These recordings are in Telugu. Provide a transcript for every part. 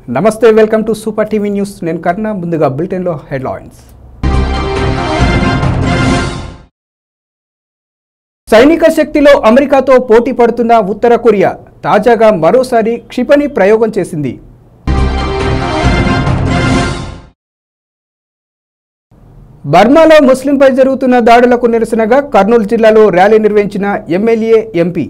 నమస్తే welcome to super TV news నేను కర్ణ ముందుగా బులెటిన్లో హెడ్లైన్స్ సైనిక శక్తిలో అమెరికాతో పోటీ పడుతున్న ఉత్తర కొరియా తాజాగా మరోసారి క్షిపణి ప్రయోగం చేసింది బర్మాలో ముస్లింపై జరుగుతున్న దాడులకు నిరసనగా కర్నూలు జిల్లాలో ర్యాలీ నిర్వహించిన ఎమ్మెల్యే ఎంపీ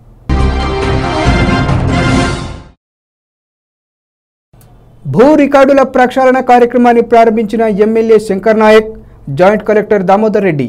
భూ రికార్డుల ప్రక్షాళన కార్యక్రమాన్ని ప్రారంభించిన MLA Shankar Naik joint collector Damodar Reddy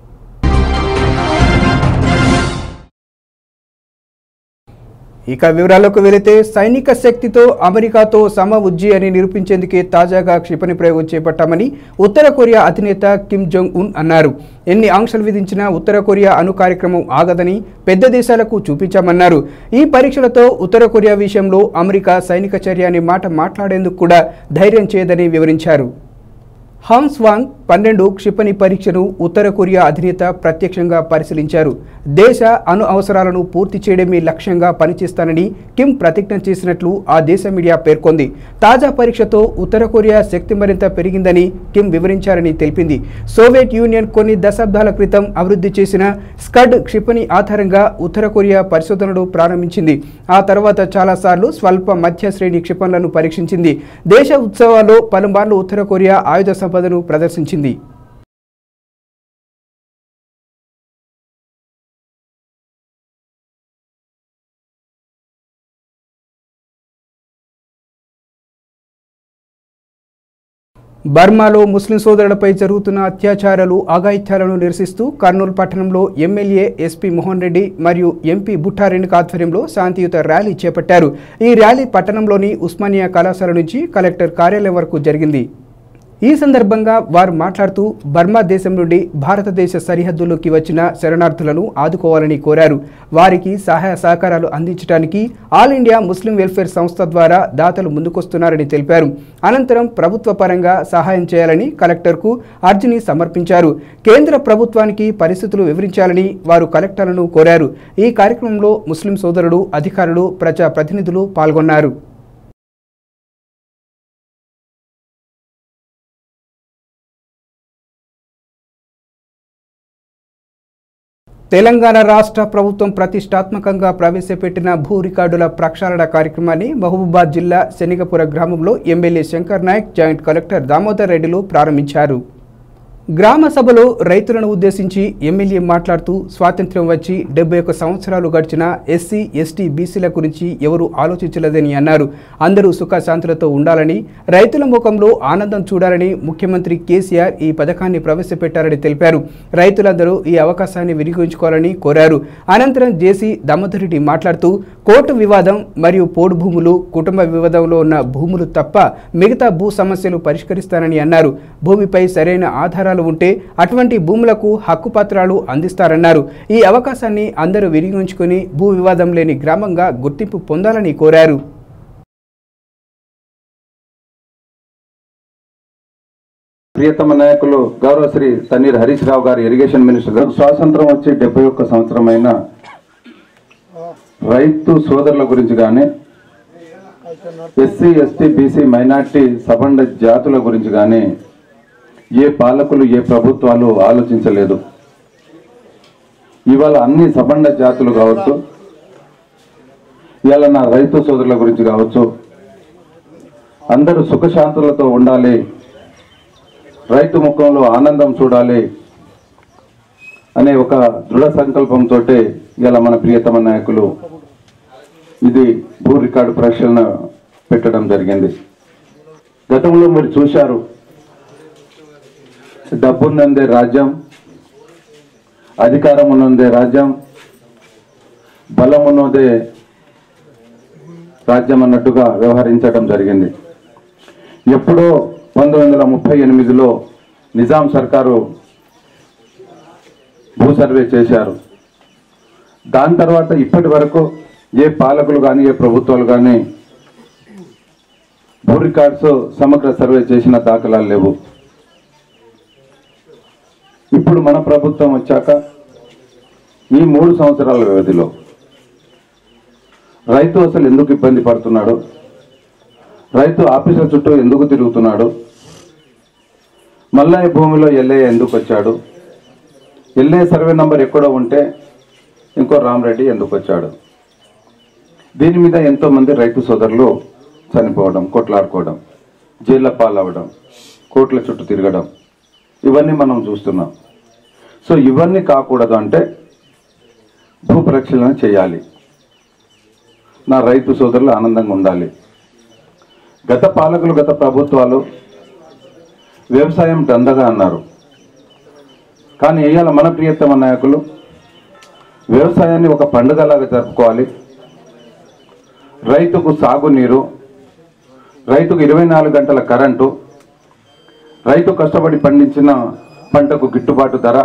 ఇక వివరాలకు వెళితే సైనిక శక్తితో అమెరికాతో సమ ఉజ్జి అని నిరూపించేందుకే తాజాగా క్షిపణి ప్రయోగం చేపట్టామని ఉత్తర కొరియా అధినేత కిమ్ జోంగ్ ఉన్ అన్నారు ఎన్ని ఆంక్షలు విధించినా ఉత్తర కొరియా అణు కార్యక్రమం ఆగదని పెద్ద దేశాలకు చూపించామన్నారు ఈ పరీక్షలతో ఉత్తర కొరియా విషయంలో అమెరికా సైనిక చర్య అనే మాట మాట్లాడేందుకు కూడా ధైర్యం చేయదని వివరించారు హాంగ్ స్వాంగ్ పన్నెండు క్షిపణి పరీక్షను ఉత్తర కొరియా అధినేత ప్రత్యక్షంగా పరిశీలించారు దేశ అణు అవసరాలను పూర్తి చేయడమే లక్ష్యంగా పనిచేస్తానని కిమ్ ప్రతిజ్ఞ చేసినట్లు ఆ దేశ మీడియా పేర్కొంది తాజా పరీక్షతో ఉత్తర కొరియా శక్తి మరింత పెరిగిందని కిమ్ వివరించారని తెలిపింది సోవియట్ యూనియన్ కొన్ని దశాబ్దాల క్రితం అభివృద్ధి చేసిన స్కడ్ క్షిపణి ఆధారంగా ఉత్తర కొరియా పరిశోధనలు ప్రారంభించింది ఆ తర్వాత చాలాసార్లు స్వల్ప మధ్య శ్రేణి క్షిపణులను పరీక్షించింది దేశ ఉత్సవాల్లో పలుమార్లు ఉత్తర కొరియా ఆయుధ సంపదను ప్రదర్శించింది బర్మాలో ముస్లిం సోదరులపై జరుగుతున్న అత్యాచారాలు అఘాయిత్యాలను నిరసిస్తూ కర్నూలు పట్టణంలో ఎమ్మెల్యే ఎస్పీ మోహన్ రెడ్డి మరియు ఎంపీ బుట్టారెడ్డి ఆధ్వర్యంలో శాంతియుత ర్యాలీ చేపట్టారు ఈ ర్యాలీ పట్టణంలోని ఉస్మానియా కళాశాల నుంచి కలెక్టర్ కార్యాలయం వరకు జరిగింది ఈ సందర్భంగా వారు మాట్లాడుతూ బర్మా దేశం నుండి భారతదేశ సరిహద్దుల్లోకి వచ్చిన శరణార్థులను ఆదుకోవాలని కోరారు వారికి సహాయ సహకారాలు అందించడానికి ఆల్ ఇండియా ముస్లిం వెల్ఫేర్ సంస్థ ద్వారా దాతలు ముందుకొస్తున్నారని తెలిపారు అనంతరం ప్రభుత్వ పరంగా సహాయం చేయాలని కలెక్టర్కు అర్జీని సమర్పించారు కేంద్ర ప్రభుత్వానికి పరిస్థితులు వివరించాలని వారు కలెక్టర్లను కోరారు ఈ కార్యక్రమంలో ముస్లిం సోదరుడు అధికారులు ప్రజా ప్రతినిధులు పాల్గొన్నారు తెలంగాణ రాష్ట్ర ప్రభుత్వం ప్రతిష్టాత్మకంగా ప్రవేశపెట్టిన భూ రికార్డుల ప్రక్షాళన కార్యక్రమాన్ని మహబూబాద్ జిల్లా శనిగపుర గ్రామంలో MLA Shankar Naik joint collector Damodar రెడ్డిలు ప్రారంభించారు గ్రామ సభలో రైతులను ఉద్దేశించి ఎమ్మెల్యే మాట్లాడుతూ స్వాతంత్ర్యం వచ్చి డెబ్బై ఒక్క సంవత్సరాలు గడిచిన ఎస్సీ ఎస్టీ బీసీల గురించి ఎవరూ ఆలోచించలేదని అన్నారు అందరూ సుఖశాంతులతో ఉండాలని రైతుల ముఖంలో ఆనందం చూడాలని ముఖ్యమంత్రి కేసీఆర్ ఈ పథకాన్ని ప్రవేశపెట్టారని తెలిపారు రైతులందరూ ఈ అవకాశాన్ని వినియోగించుకోవాలని కోరారు అనంతరం జేసీ దామోదరెడ్డి మాట్లాడుతూ కోర్టు వివాదం మరియు పోడు భూములు కుటుంబ వివాదంలో ఉన్న భూములు తప్ప మిగతా భూ సమస్యలు పరిష్కరిస్తానని అన్నారు భూమిపై సరైన ఆధారాలు ఉంటే అటువంటి భూములకు హక్కు పత్రాలు అందిస్తారన్నారు ఈ అవకాశాన్ని అందరూ వినియోగించుకుని భూ వివాదం లేని గ్రామంగా గుర్తింపు పొందాలని కోరారు ప్రియతమ నాయకులు గౌరవ శ్రీ తన్నీర్ హరీష్ రావు గారు ఇరిగేషన్ మినిస్టర్ గారు స్వాతంత్రం వచ్చి డెబ్బై ఒక్క సంవత్సరమైన రైతు సోదరుల గురించి కానీ ఎస్సీ ఎస్టీ బీసీ మైనార్టీ సబండ జాతుల గురించి కానీ ఏ పాలకులు ఏ ప్రభుత్వాలు ఆలోచించలేదు ఇవాళ అన్ని సబండ జాతులు కావచ్చు ఇవాళ నా రైతు సోదరుల గురించి కావచ్చు అందరూ సుఖశాంతులతో ఉండాలి రైతు ముఖంలో ఆనందం చూడాలి అనే ఒక దృఢ సంకల్పంతో ఇలా మన ప్రియతమ నాయకులు ఇది భూ రికార్డు ప్రక్షాళన పెట్టడం జరిగింది గతంలో మీరు చూశారు డబ్బున్నందే రాజ్యం అధికారం ఉన్నదే రాజ్యం బలం ఉన్నదే రాజ్యం అన్నట్టుగా వ్యవహరించడం జరిగింది ఎప్పుడో పంతొమ్మిది వందల ముప్పై ఎనిమిదిలో నిజాం సర్కారు భూ సర్వే చేశారు దాని తర్వాత ఇప్పటి వరకు ఏ పాలకులు కానీ ఏ ప్రభుత్వాలు కానీ భూ రికార్డ్స్ సమగ్ర సర్వే చేసిన దాఖలాలు లేవు ఇప్పుడు మన ప్రభుత్వం వచ్చాక ఈ మూడు సంవత్సరాల వ్యవధిలో రైతు అసలు ఎందుకు ఇబ్బంది పడుతున్నాడు రైతు ఆఫీసుల చుట్టూ ఎందుకు తిరుగుతున్నాడు మల్లయ్య భూమిలో ఎల్లయ్య ఎందుకు వచ్చాడు ఎల్లయ్య సర్వే నంబర్ ఎక్కడో ఉంటే ఇంకో రామరెడ్డి ఎందుకు వచ్చాడు దీని మీద ఎంతో మంది రైతు సోదరులు చనిపోవడం కొట్లాడుకోవడం జైళ్ళ పాలవడం కోట్ల చుట్టూ తిరగడం ఇవన్నీ మనం చూస్తున్నాం సో ఇవన్నీ కాకూడదు అంటే భూ ప్రక్షాళన చేయాలి నా రైతు సోదరులు ఆనందంగా ఉండాలి గత పాలకులు గత ప్రభుత్వాలు వ్యవసాయం దందగా అన్నారు కానీ ఇవాళ మన ప్రియతమ నాయకులు వ్యవసాయాన్ని ఒక పండుగలాగా జరుపుకోవాలి రైతుకు సాగునీరు రైతుకు ఇరవై నాలుగు గంటల కరెంటు రైతు కష్టపడి పండించిన పంటకు గిట్టుబాటు ధర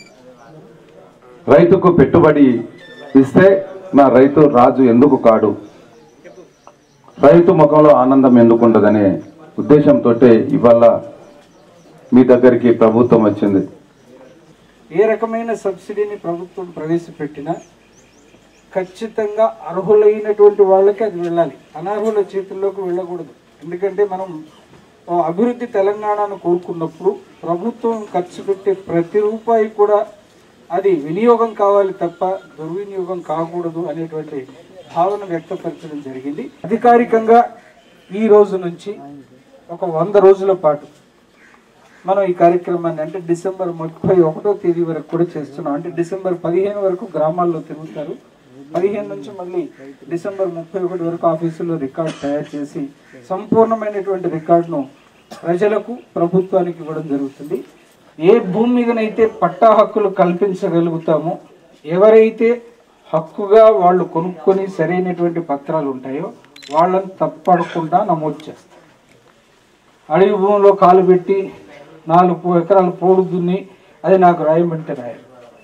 రైతుకు పెట్టుబడి ఇస్తే నా రైతు రాజు ఎందుకు కాడు రైతు ముఖంలో ఆనందం ఎందుకు ఉండదనే ఉద్దేశంతో ఇవాళ మీ దగ్గరికి ప్రభుత్వం వచ్చింది ఏ రకమైన సబ్సిడీని ప్రభుత్వం ప్రవేశపెట్టినా ఖచ్చితంగా అర్హులైనటువంటి వాళ్ళకి అది వెళ్ళాలి అనర్హుల చేతుల్లోకి వెళ్ళకూడదు ఎందుకంటే మనం ఓ అభివృద్ధి తెలంగాణను కోరుకున్నప్పుడు ప్రభుత్వం ఖర్చు పెట్టే ప్రతి రూపాయి కూడా అది వినియోగం కావాలి తప్ప దుర్వినియోగం కాకూడదు అనేటువంటి భావన వ్యక్తపరచడం జరిగింది అధికారికంగా ఈ రోజు నుంచి ఒక వంద రోజుల పాటు మనం ఈ కార్యక్రమాన్ని అంటే డిసెంబర్ ముప్పై ఒకటో తేదీ వరకు కూడా చేస్తున్నాం అంటే డిసెంబర్ పదిహేను వరకు గ్రామాల్లో తిరుగుతారు పదిహేను నుంచి మళ్ళీ డిసెంబర్ ముప్పై ఒకటి వరకు ఆఫీసులో రికార్డ్ తయారు చేసి సంపూర్ణమైనటువంటి రికార్డును ప్రజలకు ప్రభుత్వానికి ఇవ్వడం జరుగుతుంది ఏ భూమి మీదనైతే పట్టా హక్కులు కల్పించగలుగుతామో ఎవరైతే హక్కుగా వాళ్ళు కొనుక్కొని సరైనటువంటి పత్రాలు ఉంటాయో వాళ్ళని తప్పడకుండా నమోదు చేస్తారు అడవి భూమిలో కాలు పెట్టి నాలుగు పో- ఎకరాలు పోడు దున్ని అది నాకు రాయమంటే రాయాలి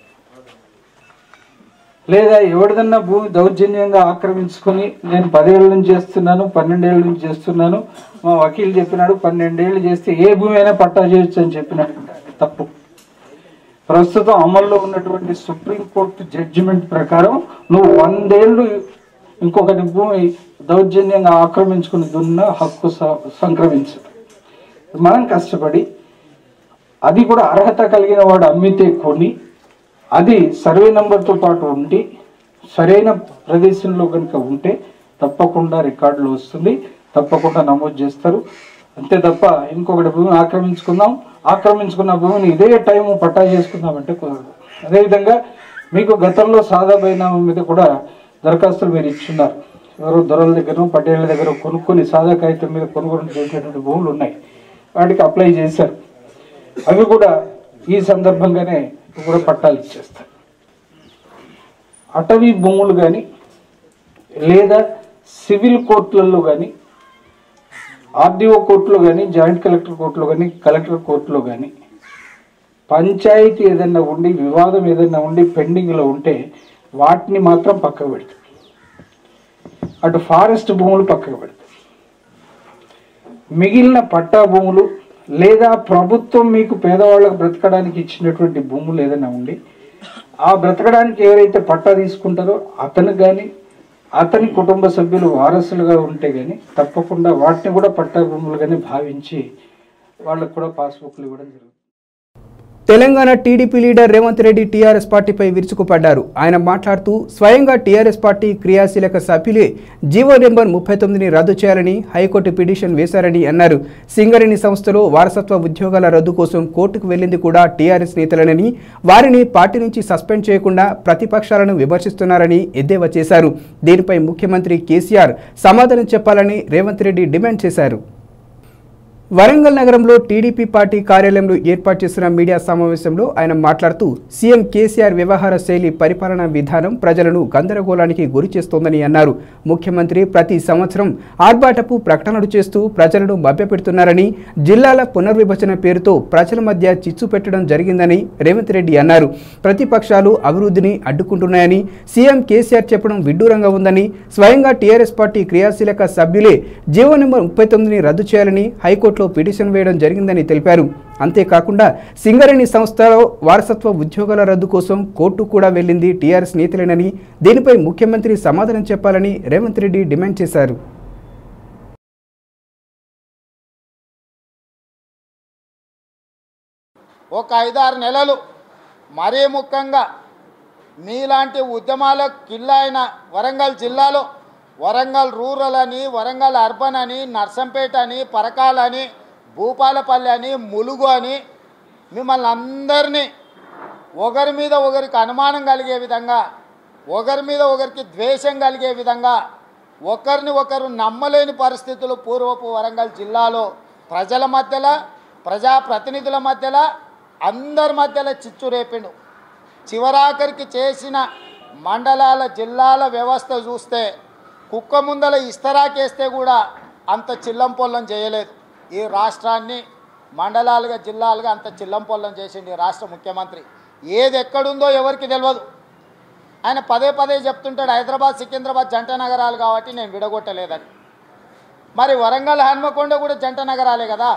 లేదా ఎవరిదన్నా భూమి దౌర్జన్యంగా ఆక్రమించుకొని నేను పదేళ్ళ నుంచి చేస్తున్నాను పన్నెండేళ్ళ నుంచి చేస్తున్నాను మా వకీల్ చెప్పినాడు పన్నెండేళ్ళు చేస్తే ఏ భూమి అయినా పట్టా చేయొచ్చు అని చెప్పినాడు అది తప్పు ప్రస్తుతం అమల్లో ఉన్నటువంటి సుప్రీంకోర్టు జడ్జిమెంట్ ప్రకారం నువ్వు వందేళ్ళు ఇంకొకటి భూమి దౌర్జన్యంగా ఆక్రమించుకుని దున్న హక్కు స- సంక్రమించు మనం కష్టపడి అది కూడా అర్హత కలిగిన వాడు అమ్మితే కొని అది సర్వే నంబర్తో పాటు ఉండి సరైన ప్రదేశంలో కనుక ఉంటే తప్పకుండా రికార్డులు వస్తుంది తప్పకుండా నమోదు చేస్తారు అంతే తప్ప ఇంకొకటి భూమిని ఆక్రమించుకుందాం ఆక్రమించుకున్న భూమిని ఇదే టైం పట్టా చేసుకుందామంటే కుదరదు అదేవిధంగా మీకు గతంలో సాదా బైనామా మీద కూడా దరఖాస్తులు మీరు ఇచ్చున్నారు ఎవరో దొరల దగ్గర పటేళ్ల దగ్గర కొనుక్కొని సాదా కాగితం మీద కొనుగోలు చేసినటువంటి భూములు ఉన్నాయి వాటికి అప్లై చేశారు అవి కూడా ఈ సందర్భంగానే కూడా పట్టాలు ఇచ్చేస్తారు అటవీ భూములు కానీ లేదా సివిల్ కోర్టులలో కానీ ఆర్డీఓ కోర్టులో కానీ జాయింట్ కలెక్టర్ కోర్టులో కానీ కలెక్టర్ కోర్టులో కానీ పంచాయతీ ఏదైనా ఉండి వివాదం ఏదైనా ఉండి పెండింగ్లో ఉంటే వాటిని మాత్రం పక్కకు పెడతాం అటు ఫారెస్ట్ భూములు పక్కకు పెడతాం మిగిలిన పట్టా భూములు లేదా ప్రభుత్వం మీకు పేదవాళ్ళకు బ్రతకడానికి ఇచ్చినటువంటి భూములు ఏదైనా ఉండి ఆ బ్రతకడానికి ఎవరైతే పట్టా తీసుకుంటారో అతను కానీ అతని కుటుంబ సభ్యులు వారసులుగా ఉంటే కానీ తప్పకుండా వాటిని కూడా పట్టా భూములుగానే భావించి వాళ్ళకు కూడా పాస్బుక్లు ఇవ్వడం జరుగుతుంది Telangana TDP leader Revanth Reddy TRS పార్టీపై విరుచుకుపడ్డారు ఆయన మాట్లాడుతూ స్వయంగా టీఆర్ఎస్ పార్టీ క్రియాశీలక సభ్యులే జీవో నెంబర్ ముప్పై తొమ్మిదిని రద్దు చేయాలని హైకోర్టు పిటిషన్ వేశారని అన్నారు సింగరేణి సంస్థలో వారసత్వ ఉద్యోగాల రద్దు కోసం కోర్టుకు వెళ్లింది కూడా టీఆర్ఎస్ నేతలనని వారిని పార్టీ నుంచి సస్పెండ్ చేయకుండా ప్రతిపక్షాలను విమర్శిస్తున్నారని ఎద్దేవా చేశారు దీనిపై ముఖ్యమంత్రి కేసీఆర్ సమాధానం చెప్పాలని రేవంత్ రెడ్డి డిమాండ్ చేశారు వరంగల్ నగరంలో టీడీపీ పార్టీ కార్యాలయంలో ఏర్పాటు చేసిన మీడియా సమావేశంలో ఆయన మాట్లాడుతూ సీఎం కేసీఆర్ వ్యవహార శైలి పరిపాలనా విధానం ప్రజలను గందరగోళానికి గురి చేస్తోందని అన్నారు ముఖ్యమంత్రి ప్రతి సంవత్సరం ఆర్భాటపు ప్రకటనలు చేస్తూ ప్రజలను మభ్యపెడుతున్నారని జిల్లాల పునర్విభజన పేరుతో ప్రజల మధ్య చిచ్చు పెట్టడం జరిగిందని రేవంత్ రెడ్డి అన్నారు ప్రతిపక్షాలు అభివృద్ధిని అడ్డుకుంటున్నాయని సీఎం కేసీఆర్ చెప్పడం విడ్డూరంగా ఉందని స్వయంగా టీఆర్ఎస్ పార్టీ క్రియాశీలక సభ్యులే జీవో నెంబర్ ముప్పై తొమ్మిదిని రద్దు చేయాలని హైకోర్టులో పిటిషన్ వేయడం జరిగిందని తెలిపారు అంతేకాకుండా సింగరేణి సంస్థలో వారసత్వ ఉద్యోగాల రద్దు కోసం కోర్టు కూడా వెళ్లింది టీఆర్ఎస్ నేతలేనని దీనిపై ముఖ్యమంత్రి సమాధానం చెప్పాలని రేవంత్ రెడ్డి డిమాండ్ చేశారు ఒక ఐదారు నెలలు మరీ ముఖ్యంగా మీలాంటి ఉద్యమాల కిల్లా అయిన వరంగల్ జిల్లాలో వరంగల్ రూరల్ అని వరంగల్ అర్బన్ అని నర్సంపేట అని పరకాలని భూపాలపల్లి అని ములుగు అని మిమ్మల్ని అందరినీ ఒకరి మీద ఒకరికి అనుమానం కలిగే విధంగా ఒకరి మీద ఒకరికి ద్వేషం కలిగే విధంగా ఒకరిని ఒకరు నమ్మలేని పరిస్థితులు పూర్వపు వరంగల్ జిల్లాలో ప్రజల మధ్యలో ప్రజాప్రతినిధుల మధ్యలో అందరి మధ్యలో చిచ్చు రేపిండు చివరాఖరికి చేసిన మండలాల జిల్లాల వ్యవస్థ చూస్తే కుక్క ముందల ఇస్తరాకేస్తే కూడా అంత చిల్లం పొల్లం చేయలేదు ఈ రాష్ట్రాన్ని మండలాలుగా జిల్లాలుగా అంత చిల్లం పొల్లం చేసిండు ఈ రాష్ట్ర ముఖ్యమంత్రి ఏది ఎక్కడుందో ఎవరికి తెలియదు ఆయన పదే పదే చెప్తుంటాడు హైదరాబాద్ సికింద్రాబాద్ జంట నగరాలు కాబట్టి నేను విడగొట్టలేదని మరి వరంగల్ హన్మకొండ కూడా జంట నగరాలే కదా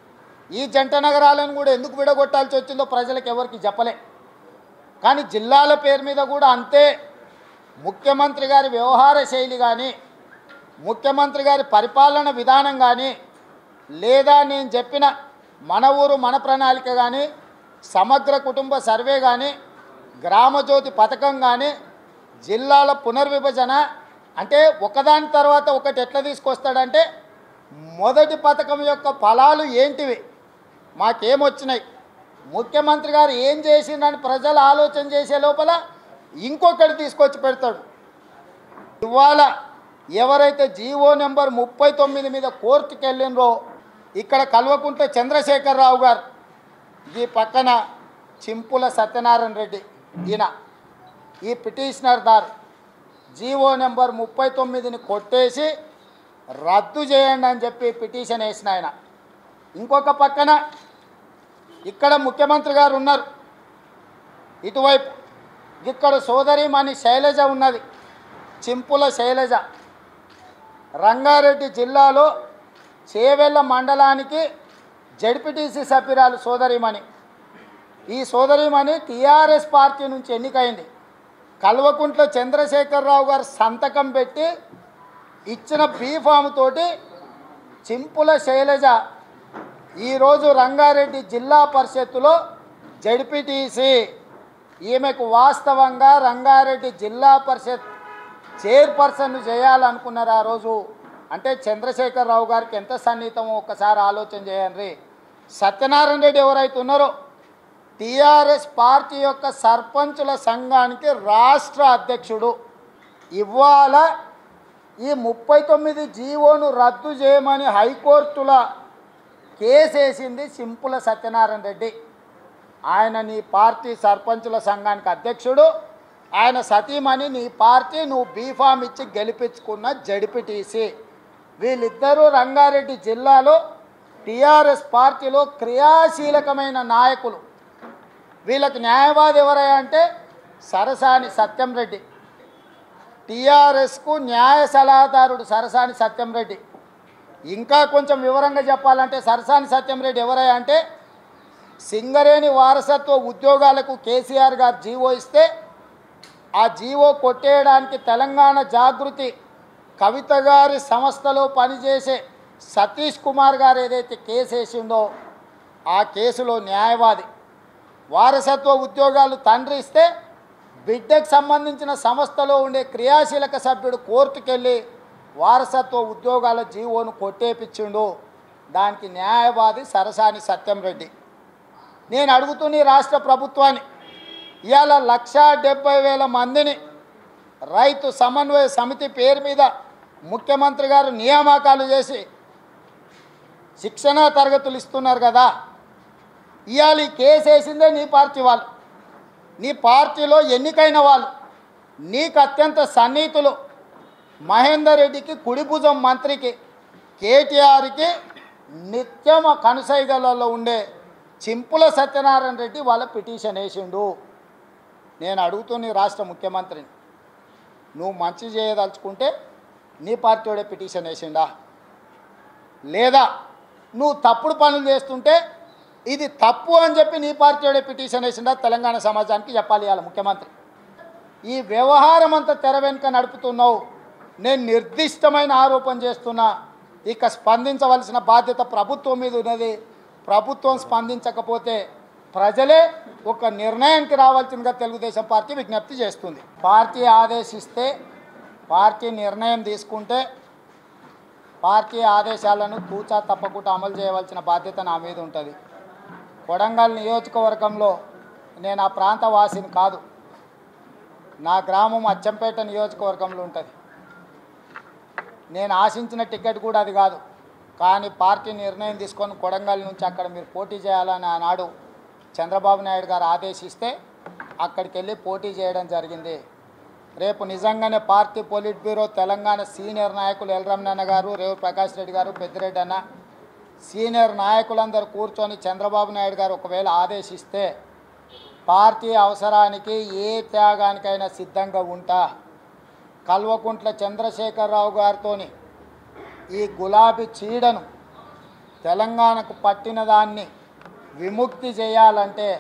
ఈ జంట నగరాలను కూడా ఎందుకు విడగొట్టాల్సి వచ్చిందో ప్రజలకు ఎవరికి చెప్పలే కానీ జిల్లాల పేరు మీద కూడా అంతే ముఖ్యమంత్రి గారి వ్యవహార శైలి కానీ ముఖ్యమంత్రి గారి పరిపాలన విధానం కానీ లేదా నేను చెప్పిన మన ఊరు మన ప్రణాళిక కానీ సమగ్ర కుటుంబ సర్వే కానీ గ్రామజ్యోతి పథకం కానీ జిల్లాల పునర్విభజన అంటే ఒకదాని తర్వాత ఒకటి ఎట్లా తీసుకొస్తాడంటే మొదటి పథకం యొక్క ఫలాలు ఏంటివి మాకేమొచ్చినాయి ముఖ్యమంత్రి గారు ఏం చేసిండని ప్రజలు ఆలోచన చేసే లోపల ఇంకొకటి తీసుకొచ్చి పెడతాడు ఇవాళ ఎవరైతే జీవో నెంబర్ ముప్పై తొమ్మిది మీద కోర్టుకి వెళ్ళినరో ఇక్కడ కల్వకుంట్ల చంద్రశేఖరరావు గారు ఈ పక్కన చింపుల సత్యనారాయణ రెడ్డి ఈయన ఈ పిటిషనర్ దారు జీవో నెంబర్ ముప్పై తొమ్మిదిని కొట్టేసి రద్దు చేయండి అని చెప్పి పిటిషన్ వేసిన ఆయన ఇంకొక పక్కన ఇక్కడ ముఖ్యమంత్రి గారు ఉన్నారు ఇటువైపు ఇక్కడ సోదరిమణి శైలజ ఉన్నది చింపుల శైలజ రంగారెడ్డి జిల్లాలో చేవెళ్ళ మండలానికి జడ్పీటీసీ సభ్యురాలు సోదరిమణి ఈ సోదరిమణి టీఆర్ఎస్ పార్టీ నుంచి ఎన్నికైంది కల్వకుంట్ల చంద్రశేఖరరావు గారు సంతకం పెట్టి ఇచ్చిన బీఫామ్ తోటి చింపుల శైలజ ఈరోజు రంగారెడ్డి జిల్లా పరిషత్తులో జడ్పీటీసీ ఈమెకు వాస్తవంగా రంగారెడ్డి జిల్లా పరిషత్ చైర్పర్సన్ చేయాలనుకున్నారు ఆ రోజు అంటే చంద్రశేఖరరావు గారికి ఎంత సన్నిహితమో ఒక్కసారి ఆలోచన చేయండి సత్యనారాయణ రెడ్డి ఎవరైతే ఉన్నారో టీఆర్ఎస్ పార్టీ యొక్క సర్పంచుల సంఘానికి రాష్ట్ర అధ్యక్షుడు ఇవాళ ఈ ముప్పై తొమ్మిది జీవోను రద్దు చేయమని హైకోర్టుల కేసేసింది సింపుల సత్యనారాయణ రెడ్డి ఆయన నీ పార్టీ సర్పంచుల సంఘానికి అధ్యక్షుడు ఆయన సతీమణి నీ పార్టీ నువ్వు బీఫామ్ ఇచ్చి గెలిపించుకున్న జడిపిటీసీ వీళ్ళిద్దరూ రంగారెడ్డి జిల్లాలో టీఆర్ఎస్ పార్టీలో క్రియాశీలకమైన నాయకులు వీళ్ళకి న్యాయవాది ఎవరయ్యా అంటే సరసాని సత్యం రెడ్డి టీఆర్ఎస్కు న్యాయ సలహాదారుడు సరసాని సత్యం రెడ్డి ఇంకా కొంచెం వివరంగా చెప్పాలంటే సరసాని సత్యం రెడ్డి ఎవరయ్యా అంటే సింగరేణి వారసత్వ ఉద్యోగాలకు కేసీఆర్ గారు జీవో ఇస్తే ఆ జీవో కొట్టేయడానికి తెలంగాణ జాగృతి కవిత గారి సంస్థలో పనిచేసే సతీష్ కుమార్ గారు ఏదైతే కేసు వేసిండో ఆ కేసులో న్యాయవాది వారసత్వ ఉద్యోగాలు తండ్రి ఇస్తే బిడ్డకు సంబంధించిన సంస్థలో ఉండే క్రియాశీలక సభ్యుడు కోర్టుకెళ్ళి వారసత్వ ఉద్యోగాల జీవోను కొట్టేపించిండు దానికి న్యాయవాది సరసాని సత్యం రెడ్డి నేను అడుగుతున్న ఈ రాష్ట్ర ప్రభుత్వాన్ని ఇవాళ లక్షా డెబ్బై వేల మందిని రైతు సమన్వయ సమితి పేరు మీద ముఖ్యమంత్రి గారు నియామకాలు చేసి శిక్షణా తరగతులు ఇస్తున్నారు కదా ఇవాళ ఈ కేసు వేసిందే నీ పార్టీ వాళ్ళు నీ పార్టీలో ఎన్నికైన వాళ్ళు నీకు అత్యంత సన్నిహితులు మహేందర్ రెడ్డికి కుడి భుజం మంత్రికి కేటీఆర్కి నిత్యం కనుసైగలలో ఉండే చింపుల సత్యనారాయణ రెడ్డి వాళ్ళ పిటిషన్ వేసిండు నేను అడుగుతున్న ఈ రాష్ట్ర ముఖ్యమంత్రిని నువ్వు మంచి చేయదలుచుకుంటే నీ పార్టీ వాడే పిటిషన్ వేసిండా లేదా నువ్వు తప్పుడు పనులు చేస్తుంటే ఇది తప్పు అని చెప్పి నీ పార్టీ వాడే పిటిషన్ వేసిండా తెలంగాణ సమాజానికి చెప్పాలి ఇవాళ ముఖ్యమంత్రి ఈ వ్యవహారం అంతా తెర వెనుక నడుపుతున్నావు నేను నిర్దిష్టమైన ఆరోపణ చేస్తున్నా ఇక స్పందించవలసిన బాధ్యత ప్రభుత్వం మీద ఉన్నది ప్రభుత్వం స్పందించకపోతే ప్రజలే ఒక నిర్ణయానికి రావాల్సిందిగా తెలుగుదేశం పార్టీ విజ్ఞప్తి చేస్తుంది పార్టీ ఆదేశిస్తే పార్టీ నిర్ణయం తీసుకుంటే పార్టీ ఆదేశాలను తూచా తప్పకుండా అమలు చేయవలసిన బాధ్యత నా మీద ఉంటుంది కొడంగల్ నియోజకవర్గంలో నేను ఆ ప్రాంత వాసిని కాదు నా గ్రామం అచ్చంపేట నియోజకవర్గంలో ఉంటుంది నేను ఆశించిన టికెట్ కూడా అది కాదు కానీ పార్టీ నిర్ణయం తీసుకొని కొడంగల్ నుంచి అక్కడ మీరు పోటీ చేయాలని ఆనాడు చంద్రబాబు నాయుడు గారు ఆదేశిస్తే అక్కడికి వెళ్ళి పోటీ చేయడం జరిగింది రేపు నిజంగానే party politburo Telangana senior నాయకులు ఎల్రమణన్న గారు రేవు ప్రకాష్ రెడ్డి గారు పెద్దిరెడ్డి అన్న సీనియర్ నాయకులందరూ కూర్చొని చంద్రబాబు నాయుడు గారు ఒకవేళ ఆదేశిస్తే పార్టీ అవసరానికి ఏ త్యాగానికైనా సిద్ధంగా ఉంటా కల్వకుంట్ల చంద్రశేఖరరావు గారితో ఈ గులాబీ చీడను తెలంగాణకు పట్టిన దాన్ని విముక్తి చేయాలంటే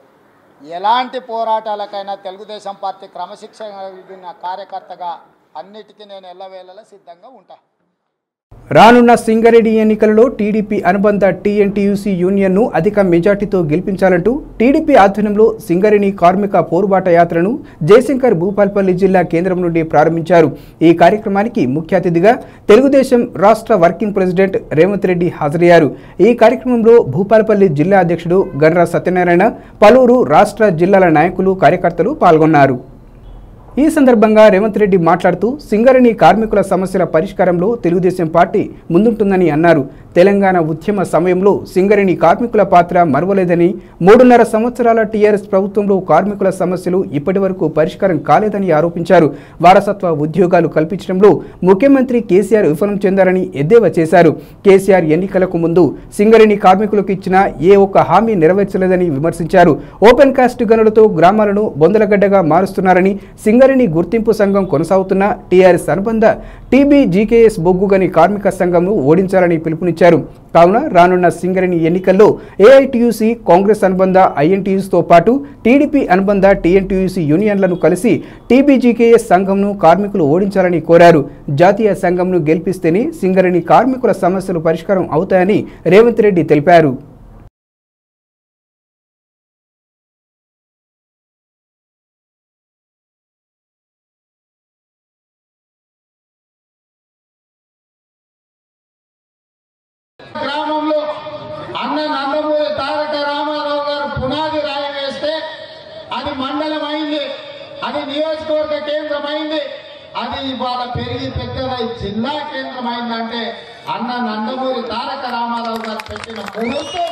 ఎలాంటి పోరాటాలకైనా తెలుగుదేశం పార్టీ క్రమశిక్షణ కలిగిన కార్యకర్తగా అన్నిటికీ నేను ఎల్లవేళలా సిద్ధంగా ఉంటా రానున్న సింగరేణి ఎన్నికలలో టీడీపీ అనుబంధ టీఎన్టీయూసీ యూనియన్ను అధిక మెజార్టీతో గెలిపించాలంటూ టీడీపీ ఆధ్వర్యంలో సింగరేణి కార్మిక పోరుబాట యాత్రను జయశంకర్ భూపాల్పల్లి జిల్లా కేంద్రం నుండి ప్రారంభించారు ఈ కార్యక్రమానికి ముఖ్య అతిథిగా తెలుగుదేశం రాష్ట్ర వర్కింగ్ ప్రెసిడెంట్ రేవంత్ రెడ్డి హాజరయ్యారు ఈ కార్యక్రమంలో భూపాలపల్లి జిల్లా అధ్యక్షుడు గన్రా సత్యనారాయణ పలువురు రాష్ట్ర జిల్లాల నాయకులు కార్యకర్తలు పాల్గొన్నారు ఈ సందర్భంగా రేవంత్ రెడ్డి మాట్లాడుతూ సింగరేణి కార్మికుల సమస్యల పరిష్కారంలో తెలుగుదేశం పార్టీ ముందుంటుందని అన్నారు తెలంగాణ ఉద్యమ సమయంలో సింగరేణి కార్మికుల పాత్ర మరవలేదని మూడున్నర సంవత్సరాల టీఆర్ఎస్ ప్రభుత్వంలో కార్మికుల సమస్యలు ఇప్పటి వరకు పరిష్కారం కాలేదని ఆరోపించారు వారసత్వ ఉద్యోగాలు కల్పించడంలో ముఖ్యమంత్రి కేసీఆర్ విఫలం చెందారని ఎద్దేవా చేశారు కేసీఆర్ ఎన్నికలకు ముందు సింగరేణి కార్మికులకు ఇచ్చిన ఏ ఒక్క హామీ నెరవేర్చలేదని విమర్శించారు ఓపెన్ కాస్ట్ గనులతో గ్రామాలను బొందలగడ్డగా మారుస్తున్నారని సింగరేణి గుర్తింపు సంఘం కొనసాగుతున్న టీఆర్ఎస్ అనుబంధ టీబీజీకేఎస్ బొగ్గుగని కార్మిక సంఘంను ఓడించాలని పిలుపునిచ్చారు కావున రానున్న సింగరేణి ఎన్నికల్లో ఏఐటియుసి కాంగ్రెస్ అనుబంధ ఐఎన్టీయూస్తో పాటు టీడీపీ అనుబంధ టీఎన్టీయూసీ యూనియన్లను కలిసి టీబీజీకేఎస్ సంఘంను కార్మికులు ఓడించాలని కోరారు జాతీయ సంఘంను గెలిపిస్తేనే సింగరేణి కార్మికుల సమస్యలు పరిష్కారం అవుతాయని రేవంత్ రెడ్డి తెలిపారు గ్రామంలో అన్న నందమూరి తారక రామారావు గారు పునాది రాయి వేస్తే అది మండలం అయింది అది నియోజకవర్గ కేంద్రం అయింది అది ఇవాళ పెరిగి పెద్దదై జిల్లా కేంద్రం అయిందంటే అన్న నందమూరి తారక రామారావు గారు పెట్టిన ముహూర్తం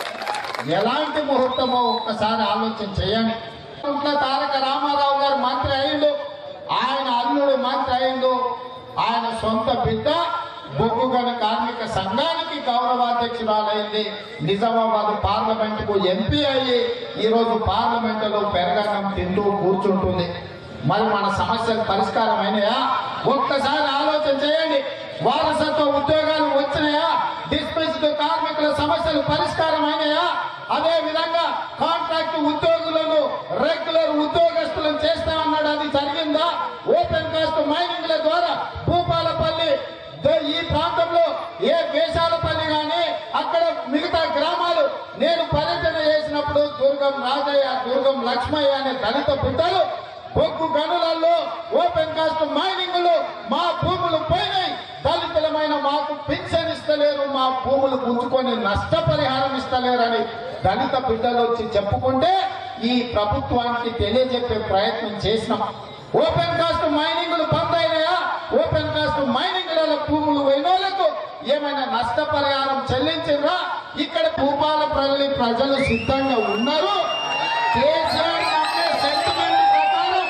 ఎలాంటి ముహూర్తమో ఒక్కసారి ఆలోచన చేయండి ఇట్లా తారక రామారావు గారు మంత్రి అయిండు ఆయన అల్లుడు మంత్రి అయిండు ఆయన సొంత బిడ్డ బొగ్గుగని కార్మిక సంఘానికి గౌరవాధ్యక్షురాలైంది నిజామాబాద్ పార్లమెంట్ కు ఎంపీ అయ్యి ఈరోజు పార్లమెంటులో పెరగడం తింటూ కూర్చుంటుంది మరి మన సమస్యలు పరిష్కారం అయినాయా ఒక్కసారి ఆలోచన చేయండి వారసత్వ ఉద్యోగాలు వచ్చినాయా డిస్మిస్డ్ కార్మికుల సమస్యలు పరిష్కారం అయినాయా అదే విధంగా కాంట్రాక్ట్ ఉద్యోగులను రెగ్యులర్ ఉద్యోగస్తులను చేస్తామన్నాడు అది జరిగిందా ఓపెన్ కాస్ట్ మైనింగ్ల ద్వారా భూపాలపల్లి ద- ఈ ప్రాంతంలో ఏ వేషాలపల్లి కానీ అక్కడ మిగతా గ్రామాలు నేను పర్యటన చేసినప్పుడు దుర్గం రాజయ్య దుర్గం లక్ష్మయ్య అనే దళిత బిడ్డలు బొగ్గు గనులలో ఓపెన్ కాస్ట్ మైనింగ్లు మా భూములు పోయినాయి దళితులమైన మాకు పింఛన్ ఇస్తలేరు మా భూములు గుంజుకొని నష్టపరిహారం ఇస్తలేరని దళిత బిడ్డలు వచ్చి చెప్పుకుంటే ఈ ప్రభుత్వానికి తెలియజెప్పే ప్రయత్నం చేసినాం ఓపెన్ కాస్ట్ మైనింగ్లు బంద్ అయినాయా ఓపెన్ కాస్ట్ మైనింగ్ల భూములు పోయినోళ్లకు ఏమైనా నష్టపరిహారం చెల్లించిందా ఇక్కడ భూపాలపల్లి ప్రజలు సిద్ధంగా ఉన్నారు కేసీఆర్ నమ్మే సెంటిమెంట్ ప్రకారం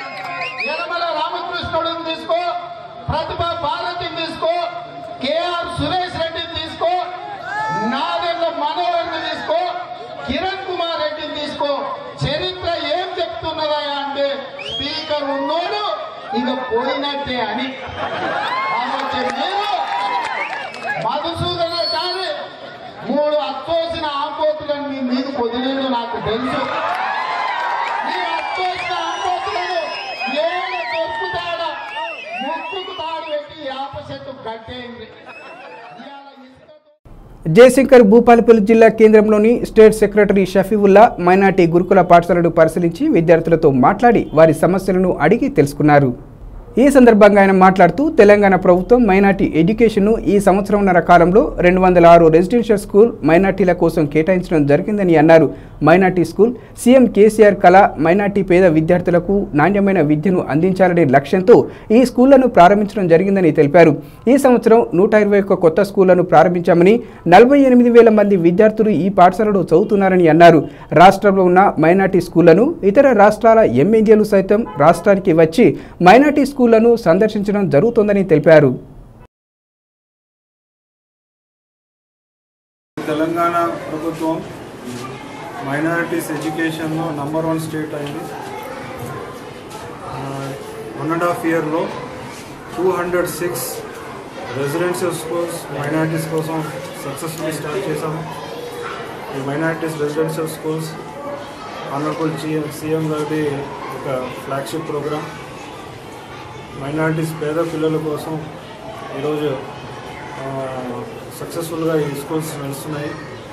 యనమల రామకృష్ణుడిని తీసుకో ప్రతిభ భారతిని తీసుకో కేఆర్ సురేష్ రెడ్డిని తీసుకో నాదెళ్ల మనోహర్ని తీసుకో కిరణ్ కుమార్ రెడ్డిని తీసుకో చరిత్ర ఏం చెప్తున్నదా అంటే స్పీకర్ ఉన్నోడు ఇక పోయినట్టే అని కాబట్టి మీరు మధుసూదనాచారి మూడు అత్తోసిన ఆంబోతులను మీ మీద వదిలేదు నాకు తెలుసు ఈ అత్తోసిన ఆంబోతులను ఏడ దొరుకుతాడా ముక్కుకు తాడు పెట్టి యాప చెట్టు కట్టేయండి ఇవాళ ఇసుకతో జయశంకర్ భూపాలపల్లి జిల్లా కేంద్రంలోని స్టేట్ సెక్రటరీ షఫీవుల్లా మైనార్టీ గురుకుల పాఠశాలను పరిశీలించి విద్యార్థులతో మాట్లాడి వారి సమస్యలను అడిగి తెలుసుకున్నారు ఈ సందర్భంగా ఆయన మాట్లాడుతూ తెలంగాణ ప్రభుత్వం మైనార్టీ ఎడ్యుకేషన్ను ఈ సంవత్సరంన్నర కాలంలో రెండు వందల ఆరు రెసిడెన్షియల్ స్కూల్ మైనార్టీల కోసం కేటాయించడం జరిగిందని అన్నారు మైనార్టీ స్కూల్ సీఎం కేసీఆర్ కళ మైనార్టీ పేద విద్యార్థులకు నాణ్యమైన విద్యను అందించాలనే లక్ష్యంతో ఈ స్కూళ్లను ప్రారంభించడం జరిగిందని తెలిపారు ఈ సంవత్సరం నూట ఇరవై ఒక్క కొత్త స్కూళ్లను ప్రారంభించామని నలభై ఎనిమిది వేల మంది విద్యార్థులు ఈ పాఠశాలలో చదువుతున్నారని అన్నారు రాష్ట్రంలో ఉన్న మైనార్టీ స్కూళ్లను ఇతర రాష్ట్రాల ఎంఎన్జీలు సైతం రాష్ట్రానికి వచ్చి మైనార్టీ స్కూళ్లను సందర్శించడం జరుగుతోందని తెలిపారు తెలంగాణ ప్రభుత్వం మైనారిటీస్ ఎడ్యుకేషన్లో నంబర్ వన్ స్టేట్ అయింది వన్ అండ్ హాఫ్ ఇయర్లో two hundred six residential schools minorities కోసం సక్సెస్ఫుల్లీ స్టార్ట్ చేశాము ఈ minorities residential schools honourable CM CM గారి ఒక ఫ్లాగ్షిప్ ప్రోగ్రామ్ మైనారిటీస్ పేద పిల్లల కోసం ఈరోజు సక్సెస్ఫుల్గా ఈ స్కూల్స్ నడుస్తున్నాయి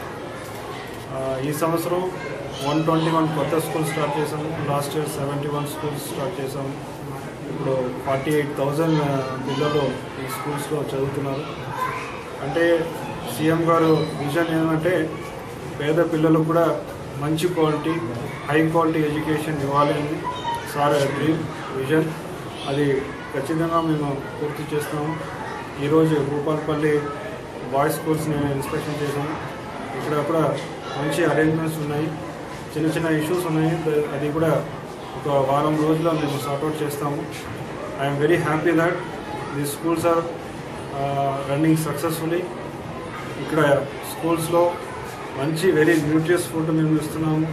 ఆ, ఈ సంవత్సరం వన్ ట్వంటీ వన్ కొత్త స్కూల్స్ స్టార్ట్ చేశాము last year seventy one schools start చేశాము ఇప్పుడు ఫార్టీ ఎయిట్ థౌజండ్ పిల్లలు ఈ స్కూల్స్లో చదువుతున్నారు అంటే సీఎం గారు విజన్ ఏంటంటే పేద పిల్లలకు కూడా మంచి క్వాలిటీ హై క్వాలిటీ ఎడ్యుకేషన్ ఇవ్వాలి అని సార్ డ్రీమ్ విజన్ అది ఖచ్చితంగా మేము పూర్తి చేస్తాము ఈరోజు భూపాలపల్లి బాయ్స్ స్కూల్స్ని ఇన్స్పెక్షన్ చేసాము ఇక్కడ కూడా మంచి అరేంజ్మెంట్స్ ఉన్నాయి చిన్న చిన్న ఇష్యూస్ ఉన్నాయి ద- అది కూడా ఒక వారం రోజుల్లో మేము సార్ట్అవుట్ చేస్తాము I'm very happy that the schools are running successfully ఇక్కడ స్కూల్స్లో మంచి వెరీ న్యూట్రియస్ ఫుడ్ మేము ఇస్తున్నాము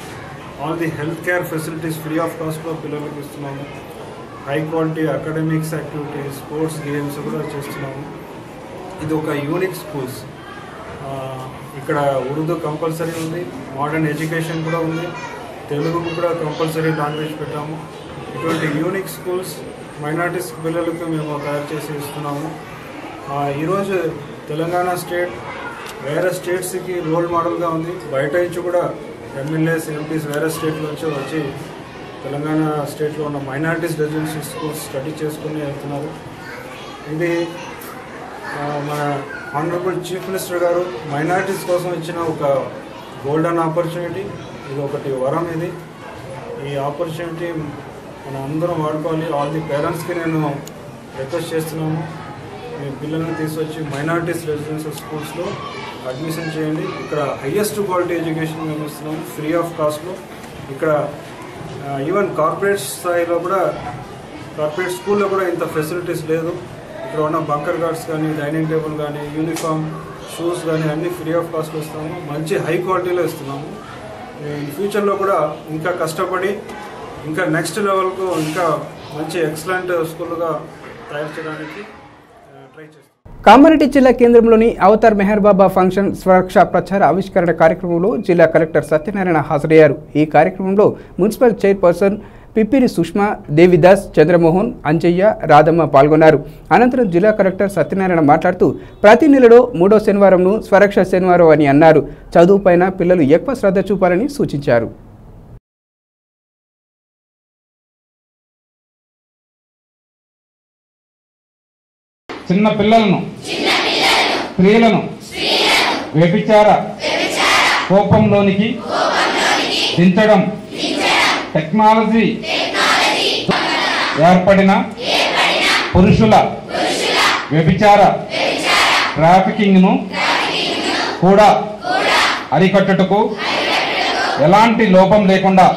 all the health care facilities free of కాస్ట్లో పిల్లలకు ఇస్తున్నాము high quality academics activities sports games కూడా చేస్తున్నాము ఇది ఒక యూనిక్ స్కూల్స్ ఆ, ఇక్కడ ఉర్దూ కంపల్సరీ ఉంది మోడర్న్ ఎడ్యుకేషన్ కూడా ఉంది తెలుగు కూడా కంపల్సరీ లాంగ్వేజ్ పెట్టాము ఇటువంటి యూనిక్ స్కూల్స్ మైనార్టీస్ పిల్లలకు మేము తయారు చేసి ఇస్తున్నాము ఆ, ఈరోజు తెలంగాణ స్టేట్ వేరే స్టేట్స్కి రోల్ మోడల్గా ఉంది బయట నుంచి కూడా ఎమ్మెల్యేస్ ఎంపీస్ వేరే స్టేట్ నుంచి వచ్చి తెలంగాణ స్టేట్లో ఉన్న మైనారిటీస్ రెసిడెన్షియల్ స్కూల్స్ స్టడీ చేసుకుని వెళ్తున్నారు ఇది ఆ, మన ఆనరబుల్ చీఫ్ మినిస్టర్ గారు మైనారిటీస్ కోసం ఇచ్చిన ఒక గోల్డెన్ ఆపర్చునిటీ ఇది ఒకటి వరం ఇది ఈ ఆపర్చునిటీ మనం అందరం వాడుకోవాలి ఆల్ ది పేరెంట్స్కి నేను రిక్వెస్ట్ చేస్తున్నాము మీ పిల్లల్ని తీసుకొచ్చి మైనారిటీస్ రెసిడెన్షియల్ స్కూల్స్లో అడ్మిషన్ చేయండి ఇక్కడ హయ్యెస్ట్ క్వాలిటీ ఎడ్యుకేషన్ మేము ఇస్తున్నాము ఫ్రీ ఆఫ్ కాస్ట్లో ఇక్కడ ఈవెన్ కార్పొరేట్ స్థాయిలో కూడా కార్పొరేట్ స్కూల్లో కూడా ఇంత ఫెసిలిటీస్ లేదు ఇక్కడ ఉన్న బంకర్ గార్డ్స్ కానీ డైనింగ్ టేబుల్ కానీ యూనిఫామ్ షూస్ కానీ అన్నీ ఫ్రీ ఆఫ్ కాస్ట్లో ఇస్తున్నాము మంచి హై క్వాలిటీలో ఇస్తున్నాము ఇన్ ఫ్యూచర్లో కూడా ఇంకా కష్టపడి ఇంకా నెక్స్ట్ లెవెల్కు ఇంకా మంచి ఎక్సలెంట్ స్కూల్గా తయారు చేయడానికి ట్రై చేస్తాం కామారెడ్డి జిల్లా కేంద్రంలోని అవతార్ మెహర్ బాబా ఫంక్షన్ స్వరక్ష ప్రచార ఆవిష్కరణ కార్యక్రమంలో జిల్లా కలెక్టర్ సత్యనారాయణ హాజరయ్యారు ఈ కార్యక్రమంలో మున్సిపల్ చైర్పర్సన్ పిప్పిరి సుష్మా దేవిదాస్ చంద్రమోహన్ అంజయ్య రాధమ్మ పాల్గొన్నారు అనంతరం జిల్లా కలెక్టర్ సత్యనారాయణ మాట్లాడుతూ ప్రతి నెలలో మూడో శనివారంను స్వరక్ష శనివారం అని అన్నారు చదువుపైన పిల్లలు ఎక్కువ శ్రద్ధ చూపాలని సూచించారు చిన్న పిల్లలను స్త్రీలను వ్యభిచార కోపంలోనికి దించడం టెక్నాలజీ ఏర్పడిన పురుషుల వ్యభిచార ట్రాఫికింగ్ను కూడా అరికట్టుటకు ఎలాంటి లోపం లేకుండా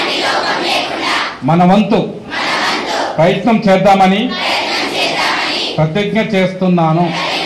మన వంతు ప్రయత్నం చేద్దామని ప్రతిజ్ఞ చేస్తున్నాను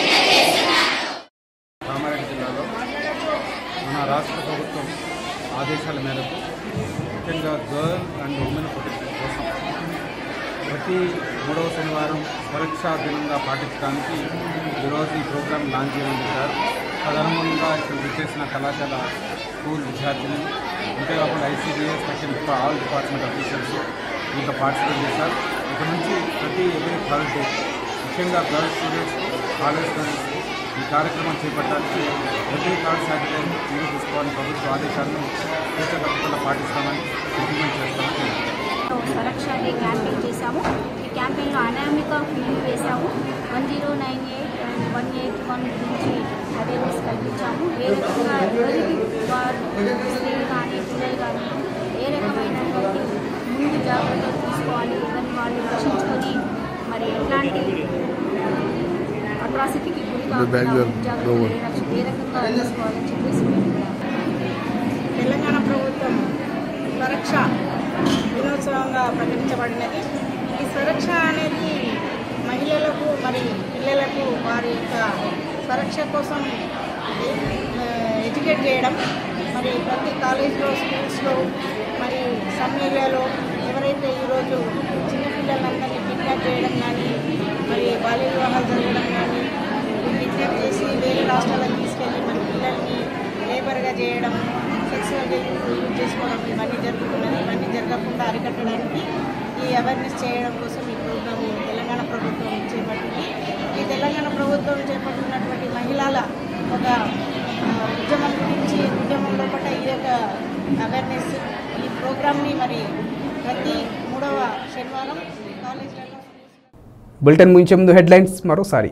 కామారెడ్డి జిల్లాలో మన రాష్ట్ర ప్రభుత్వం ఆదేశాల మేరకు ముఖ్యంగా గర్ల్ అండ్ ఉమెన్ ప్రొటెక్షన్ కోసం ప్రతి మూడవ శనివారం సురక్షా దినంగా పాటించడానికి ఈరోజు ఈ ప్రోగ్రాం లాంచ్ చేయడం చేశారు తదనుగుణంగా ఇక్కడ విచ్చేసిన కళాశాల స్కూల్ విద్యార్థులు అంతేకాకుండా ICDS second all department officers ఇంకా పార్టిసిపేట్ చేశారు ఇక్కడ నుంచి ప్రతి ఎవ్రీ థర్స్డే ముఖ్యంగా గర్ల్స్ స్టూడెంట్స్కి కాలేజ్ స్టూడెంట్స్కి ఈ కార్యక్రమం చేపట్టడానికి ప్రతి కార్డ్ సాటిలైన్ తీరు తీసుకోవాలని ప్రభుత్వ ఆదేశాలను పూర్తి తప్పకుండా పాటిస్తామని ఇంప్లిమెంట్ చేస్తామని తెలియజేస్తాను. సురక్ష డే క్యాంపెయిన్ చేశాము ఈ క్యాంపెయిన్లో అనామిక ఫిల్మ్ వేశాము one zero nine eight and one eight one గురించి అవేర్నెస్ కల్పించాము ఏ రకంగా ఎవరికి వారు స్త్రీలు కానీ పిల్లలు కానీ ఏ రకమైనటువంటి ముందు జాగ్రత్తలు తీసుకోవాలి ఎవరిని వాళ్ళు రక్షించుకొని మరి ఎట్లాంటి అట్రాసిటీకి గురి కాకుండా జాగ్రత్తలు ఏ రక్ష- ఏ రకంగా తీసుకోవాలని చెప్పేసి మేము తెలంగాణ ప్రభుత్వం సురక్ష దినోత్సవంగా ప్రకటించబడినది ఈ సురక్ష అనేది మహిళలకు మరి పిల్లలకు వారి యొక్క సురక్ష కోసం ఆ, ఎడ్యుకేట్ చేయడం మరి ప్రతి కాలేజ్లో స్కూల్స్లో మరి సమ్ ఏరియాలో ఎవరైతే ఈరోజు చిన్నపిల్లలందరినీ కిడ్నాప్ చేయడం కానీ మరి బాల్య వివాహాలు జరగడం కానీ కిడ్నాప్ చేసి వేరే రాష్ట్రాలకు తీసుకెళ్ళి మన పిల్లల్ని లేబర్గా చేయడం సెక్సువల్గా యూజ్ చేసుకోవడం ఇవన్నీ జరుగుతున్నది ఇవన్నీ జరగకుండా అరికట్టడానికి ఈ అవేర్నెస్ చేయడం కోసం ఈ ప్రోగ్రామ్ తెలంగాణ ప్రభుత్వం చేపట్టింది ఈ తెలంగాణ ప్రభుత్వం చేపట్టినటువంటి మహిళల ఒక ఆ, ఉద్యమం గురించి ఉద్యమం లోపల ఈ యొక్క అవేర్నెస్ ఈ ప్రోగ్రామ్ని మరి ప్రతి మూడవ శనివారం కాలేజీలలో బులెటిన్ ముగించే ముందు హెడ్లైన్స్ మరోసారి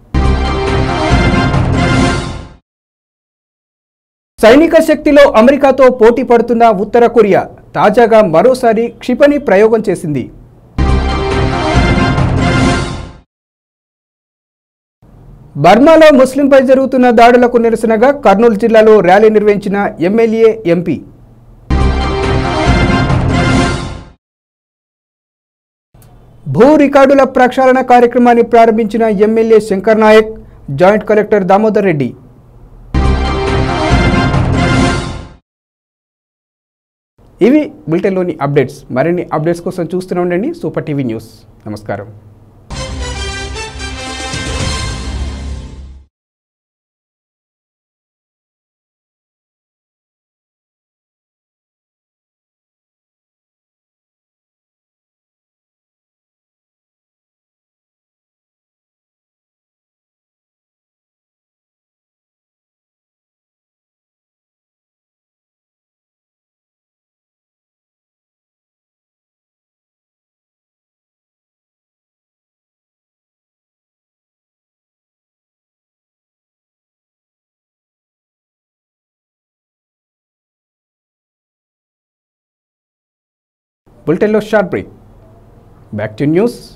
సైనిక శక్తిలో అమెరికాతో పోటీ పడుతున్న ఉత్తర కొరియా తాజాగా మరోసారి క్షిపణి ప్రయోగం చేసింది బర్మాలో ముస్లింపై జరుగుతున్న దాడులకు నిరసనగా కర్నూలు జిల్లాలో ర్యాలీ నిర్వహించిన ఎమ్మెల్యే ఎంపీ భూ రికార్డుల ప్రక్షాళన కార్యక్రమాన్ని ప్రారంభించిన MLA Shankar Naik joint collector Damodar Reddy ఇవి బులెటిన్లోని అప్డేట్స్ మరిన్ని అప్డేట్స్ కోసం చూస్తూనే ఉండండి సూపర్ టీవీ న్యూస్ నమస్కారం బులెటిన్లో short break back to news